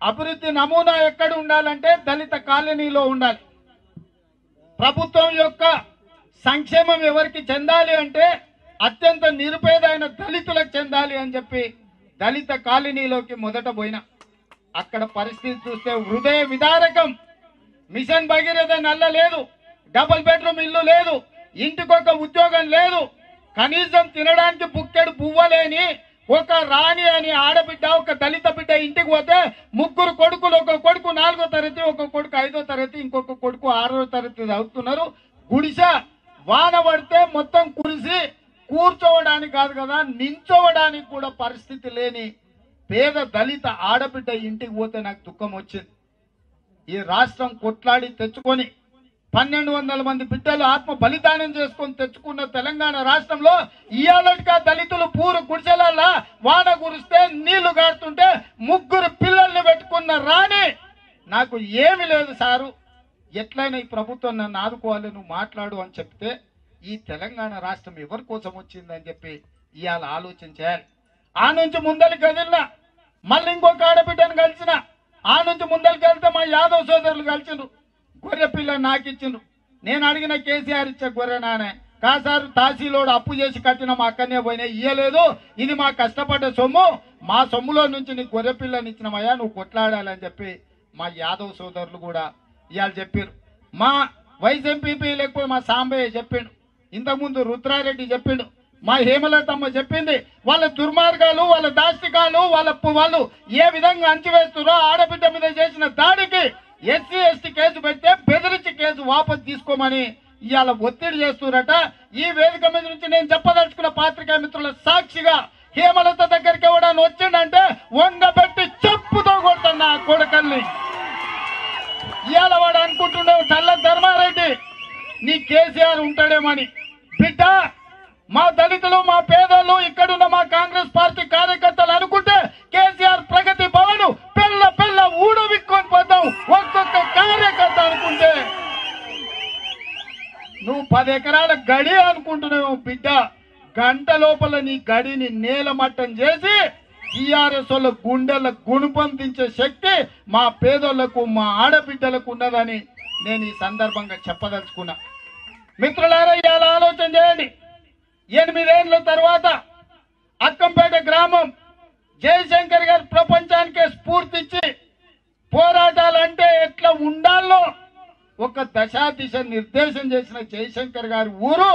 అభివృద్ధి నమూనా ఎక్కడ ఉండాలంటే దళిత కాలనీలో ఉండాలి ప్రభుత్వం యొక్క సంక్షేమం ఎవరికి చెందాలి అంటే అత్యంత నిరుపేదైన దళితులకు చెందాలి అని చెప్పి దళిత కాలనీలోకి మొదట పోయినా అక్కడ పరిస్థితి చూస్తే హృదయ విదారకం మిషన్ భగీరథ నల్ల లేదు డబుల్ బెడ్రూమ్ ఇల్లు లేదు ఇంటికొక ఉద్యోగం లేదు కనీసం తినడానికి బుక్కెడు పువ్వలేని ఒక రాణి అని ఆడబిడ్డ ఒక దళిత బిడ్డ ఇంటికి పోతే ముగ్గురు కొడుకులు ఒక కొడుకు నాలుగో తరగతి ఒక కొడుకు ఐదో తరగతి ఇంకొక కొడుకు ఆరో తరగతి చదువుతున్నారు గుడిస వాన పడితే మొత్తం కురిసి కూర్చోవడానికి కాదు కదా నించోవడానికి కూడా పరిస్థితి లేని పేద దళిత ఆడబిడ్డ ఇంటికి పోతే నాకు దుఃఖం వచ్చింది ఈ రాష్ట్రం కొట్లాడి తెచ్చుకొని పన్నెండు వందల మంది బిడ్డలు ఆత్మ బలిదానం చేసుకొని తెచ్చుకున్న తెలంగాణ రాష్ట్రంలో ఇయాలటిగా దళితులు పూరు గుడిసెలల్లా వాన కురిస్తే నీళ్లు గారుతుంటే ముగ్గురు పిల్లల్ని పెట్టుకున్న రాణి నాకు ఏమి లేదు సారు ఎట్లయినా ఈ ప్రభుత్వం నన్ను ఆదుకోవాలి నువ్వు మాట్లాడు అని చెప్తే ఈ తెలంగాణ రాష్ట్రం ఎవరి కోసం వచ్చిందని చెప్పి ఇవాళ ఆలోచన చేయాలి ఆ నుంచి ముందరికి కదిలినా మళ్ళీ ఇంకొక ఆడబిడ్డను కలిసిన ఆ నుంచి ముందరికి వెళ్తే మా యాదవ్ సోదరులు కలిసిండ్రు గొర్రె పిల్ల నాకు ఇచ్చిండ్రు నేను అడిగిన కేసీఆర్ ఇచ్చే గొర్రె నానే కాసారు తహసీలోడు అప్పు చేసి కట్టిన మా అక్కనే పోయినా ఇయ్యలేదు ఇది మా కష్టపడ్డ సొమ్ము మా సొమ్ములో నుంచి నీకు గొర్రె పిల్లని ఇచ్చినమయ్యా నువ్వు కొట్లాడాలని చెప్పి మా యాదవ్ సోదరులు కూడా ఇవాళ చెప్పారు మా వైస్ ఎంపీపీ లేకపోతే మా సాంబయ్య చెప్పిండు ఇంతకుముందు రుద్రారెడ్డి చెప్పిండు మా హేమలతమ్మ చెప్పింది వాళ్ళ దుర్మార్గాలు వాళ్ళ దాష్టికాలు వాళ్ళ పు- వాళ్ళు ఏ విధంగా అంచివేస్తున్నారో ఆడబిడ్డ మీద చేసిన దాడికి ఎస్సీ ఎస్టీ కేసు పెడితే బెదిరించి కేసు వాపసు తీసుకోమని ఇవాళ ఒత్తిడి చేస్తున్నారట ఈ వేదిక మీద నుంచి నేను చెప్పదలుచుకున్న పాత్రికా మిత్రుల సాక్షిగా హేమలత దగ్గరికి ఎవడని వచ్చిండంటే వంగబెట్టి చెప్పుతో కొడుతున్నా ఆ కొడుకల్ని ఇవాళ వాడు అనుకుంటున్నావు చల్ల ధర్మారెడ్డి నీ కేసీఆర్ ఉంటాడేమని బిడ్డ మా దళితులు మా పేదలు ఇక్కడున్న మా కాంగ్రెస్ పార్టీ కార్యకర్తలు అనుకుంటే కేసీఆర్ ప్రగతి భవన్ పిల్ల పిల్ల ఊడవిక్కొని పోతావు ఒక్కొక్క కార్యకర్త అనుకుంటే నువ్వు పది ఎకరాల గడి అనుకుంటున్నావు బిడ్డ గంట లోపల నీ గడిని నేలమట్టం చేసి టీఆర్ఎస్ వాళ్ళ గుండెల గుణపొందించే శక్తి మా పేదోళ్లకు మా ఆడబిడ్డలకు ఉన్నదని నేను ఈ సందర్భంగా చెప్పదలుచుకున్నా మిత్రులారా ఇవాళ ఆలోచన చేయండి ఎనిమిదేళ్ల తర్వాత అక్కంపేట గ్రామం జయశంకర్ గారు ప్రపంచానికే స్ఫూర్తిచ్చి పోరాటాలంటే ఎట్లా ఉండాలో ఒక దశా దిశ నిర్దేశం చేసిన జయశంకర్ గారి ఊరు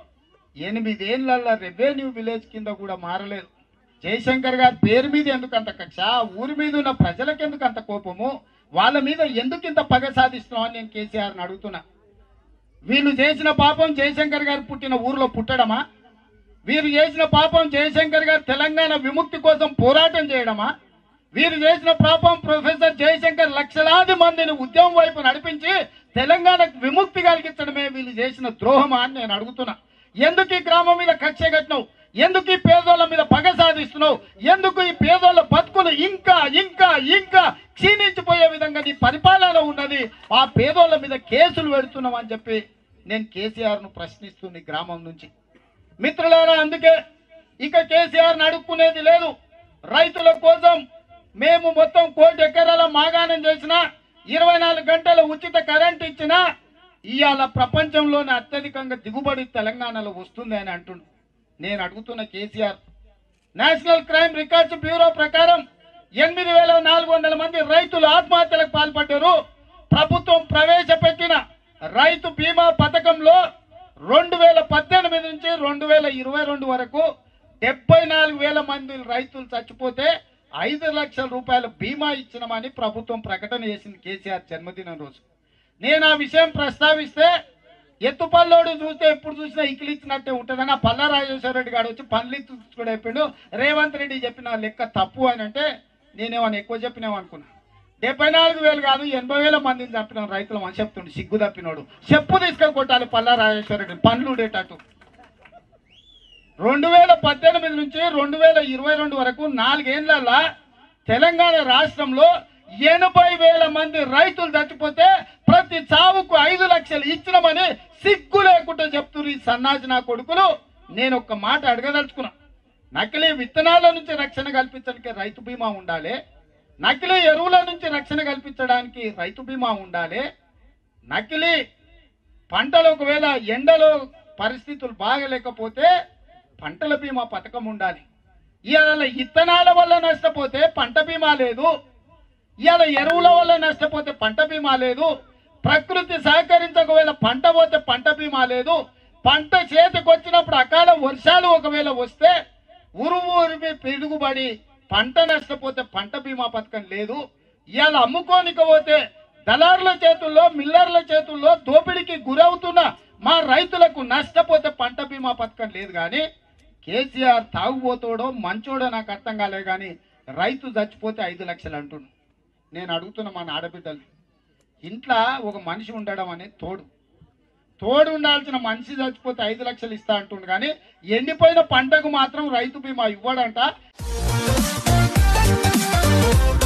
ఎనిమిదేళ్లలో రెవెన్యూ విలేజ్ కింద కూడా మారలేదు జయశంకర్ గారి పేరు మీద ఎందుకు అంత కక్ష ఆ ఊరి మీద ఉన్న ప్రజలకు ఎందుకు అంత కోపము వాళ్ళ మీద ఎందుకు ఇంత పగ సాధిస్తున్నావు అని నేను కేసీఆర్ని అడుగుతున్నా వీళ్ళు చేసిన పాపం జయశంకర్ గారు పుట్టిన ఊర్లో పుట్టడమా వీరు చేసిన పాపం జయశంకర్ గారు తెలంగాణ విముక్తి కోసం పోరాటం చేయడమా వీరు చేసిన పాపం ప్రొఫెసర్ జయశంకర్ లక్షలాది మందిని ఉద్యమం వైపు నడిపించి తెలంగాణకు విముక్తి కలిగించడమే వీళ్ళు చేసిన ద్రోహమా అని నేను అడుగుతున్నా ఎందుకు ఈ గ్రామం మీద కక్ష కట్టినావు ఎందుకు ఈ పేదోళ్ళ మీద పగ సాధిస్తున్నావు ఎందుకు ఈ పేదోళ్ళ బతుకులు ఇంకా ఇంకా ఇంకా క్షీణించిపోయే విధంగా నీ పరిపాలన ఉన్నది ఆ పేదోళ్ళ మీద కేసులు పెడుతున్నావు అని చెప్పి నేను కేసీఆర్ ను ప్రశ్నిస్తుంది ఈ గ్రామం నుంచి మిత్రులారా అందుకే ఇక కేసీఆర్ అడుక్కునేది లేదు రైతుల కోసం మేము మొత్తం కోటి ఎకరాల మాగాణం చేసిన ఇరవై నాలుగు గంటల ఉచిత కరెంట్ ఇచ్చిన ఇవాళ ప్రపంచంలోనే అత్యధికంగా దిగుబడి తెలంగాణలో వస్తుంది అని అంటుండు నేను అడుగుతున్న KCR national crime records bureau ప్రకారం ఎనిమిది వేల నాలుగు వందల మంది రైతులు ఆత్మహత్యలకు పాల్పడ్డారు ప్రభుత్వం ప్రవేశపెట్టిన రైతు బీమా పథకంలో రెండు వేల పద్దెనిమిది నుంచి రెండు వేల ఇరవై రెండు వరకు డెబ్బై నాలుగు వేల మంది రైతులు చచ్చిపోతే ఐదు లక్షల రూపాయల బీమా ఇచ్చినామని ప్రభుత్వం ప్రకటన చేసింది కేసీఆర్ జన్మదినం రోజు నేను ఆ విషయం ప్రస్తావిస్తే ఎత్తుపల్లోడు చూస్తే ఎప్పుడు చూసినా ఇకిలిచ్చినట్టే ఉంటుందని ఆ పల్లా రాజేశ్వర రెడ్డి గారు వచ్చి పనులు కూడా చెప్పిండు రేవంత్ రెడ్డి చెప్పిన లెక్క తప్పు అని అంటే నేనేమన్నా ఎక్కువ చెప్పినావు అనుకున్నా డెబ్బై నాలుగు వేలు కాదు ఎనభై వేల మందిని చంపిన రైతులు అని చెప్తుండు సిగ్గు తప్పినోడు చెప్పు తీసుకొని కొట్టాలి పల్లా రాజేశ్వర రెడ్డి పనులు ఉండేటట్టు రెండు వేల పద్దెనిమిది నుంచి రెండు వేల ఇరవై రెండు వరకు నాలుగేళ్లలో తెలంగాణ రాష్ట్రంలో ఎనభై వేల మంది రైతులు చచ్చిపోతే ప్రతి చావుకు ఐదు లక్షలు ఇచ్చినామని సిగ్గు లేకుండా చెప్తున్నారు ఈ సన్నాసి నా కొడుకులు నేను ఒక్క మాట అడగదలుచుకున్నా నకిలీ విత్తనాల నుంచి రక్షణ కల్పించడానికి రైతు బీమా ఉండాలి నకిలీ ఎరువుల నుంచి రక్షణ కల్పించడానికి రైతు బీమా ఉండాలి నకిలీ పంటలు ఒకవేళ ఎండలో పరిస్థితులు బాగలేకపోతే పంటల బీమా పథకం ఉండాలి ఇవాళ ఇత్తనాల వల్ల నష్టపోతే పంట బీమా లేదు ఇవాళ ఎరువుల వల్ల నష్టపోతే పంట బీమా లేదు ప్రకృతి సహకరించకవేళ పంట పోతే పంట బీమా లేదు పంట చేతికి వచ్చినప్పుడు అకాల వర్షాలు ఒకవేళ వస్తే ఉరుము ఉరిమి పిడుగుబడి పంట నష్టపోతే పంట బీమా పథకం లేదు ఇవాళ అమ్ముకోనిక పోతే దళారుల చేతుల్లో మిల్లర్ల చేతుల్లో దోపిడీకి గురవుతున్న మా రైతులకు నష్టపోతే పంట బీమా పథకం లేదు కానీ కేసీఆర్ తాగుబోతోడో మంచోడో నాకు అర్థం కాలే కానీ రైతు చచ్చిపోతే ఐదు లక్షలు అంటుండు నేను అడుగుతున్న మన ఆడబిడ్డలు ఇంట్లో ఒక మనిషి ఉండడం అనేది తోడు తోడు ఉండాల్సిన మనిషి చచ్చిపోతే ఐదు లక్షలు ఇస్తా అంటుండు కానీ ఎండిపోయిన పంటకు మాత్రం రైతు బీమా ఇవ్వడంట